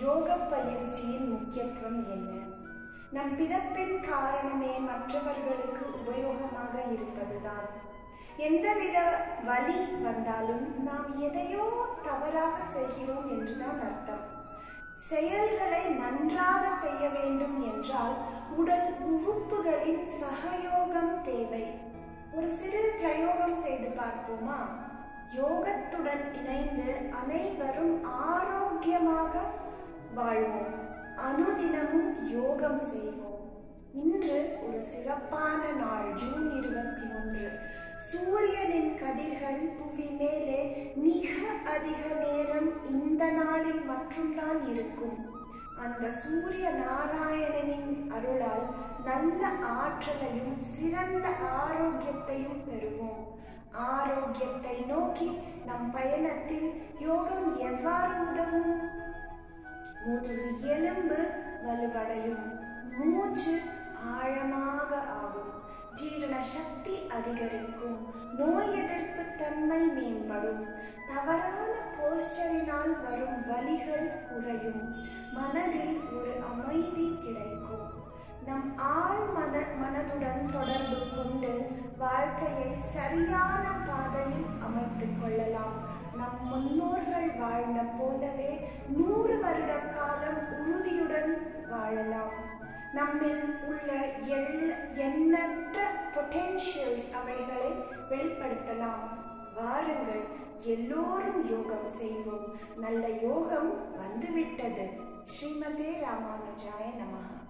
யோக பயிற்சியின் முக்கியத்துவம் என்ன நம் பிறப்பின் காரணமே மற்றவர்களுக்கு உபயோகமாக இருப்பதுதான் எந்தவித வலி வந்தாலும் நாம் எதையோ தவறாக செய்கிறோம் என்றுதான் அர்த்தம் செயல்களை நன்றாக செய்ய வேண்டும் என்றால் உடல் உறுப்புகளின் சகயோகம் தேவை ஒரு சிறு பிரயோகம் செய்து பார்ப்போமா யோகத்துடன் இணைந்து அனைவரும் ஆரோக்கியமாக வாழ்வோம் அனுதினமும் யோகம் செய்வோம் இன்று ஒரு சிறப்பான நாள் ஜூன் இருபத்தி ஒன்று சூரியனின் கதிர்கள் புவி மேலே மிக அதிக நேரம் இந்த நாளில் மட்டும்தான் இருக்கும் அந்த சூரிய நாராயணனின் அருளால் நல்ல ஆற்றலையும் சிறந்த ஆரோக்கியத்தையும் பெறுவோம் ஆரோக்கியத்தை நோக்கி நம் பயணத்தில் யோகம் எவ்வாறு உதவும் முதுகு எலும்பு வலுவடையும் மூச்சு ஆழமாக ஆகும் ஜீரண சக்தி அதிகரிக்கும் நோய் எதிர்ப்பு தன்மை மேம்படும் தவறான போஸ்டரினால் வரும் வலிகள் குறையும் மனதில் ஒரு அமைதி கிடைக்கும் நம் ஆழ் மன மனதுடன் தொடர்பு கொண்டு வாழ்க்கையை சரியான பாதையில் அமைத்துக் கொள்ளலாம் நம் முன்னோர்கள் வாழ்ந்த போலவே நூறு வருட காலம் உறுதியுடன் வாழலாம் நம்மில் உள்ள எல் எண்ணற்ற பொட்டென்ஷியல்ஸ் அவைகளை வெளிப்படுத்தலாம் வாருங்கள் எல்லோரும் யோகம் செய்வோம் நல்ல யோகம் வந்துவிட்டது ஸ்ரீமதே ராமானுஜாய நமஹா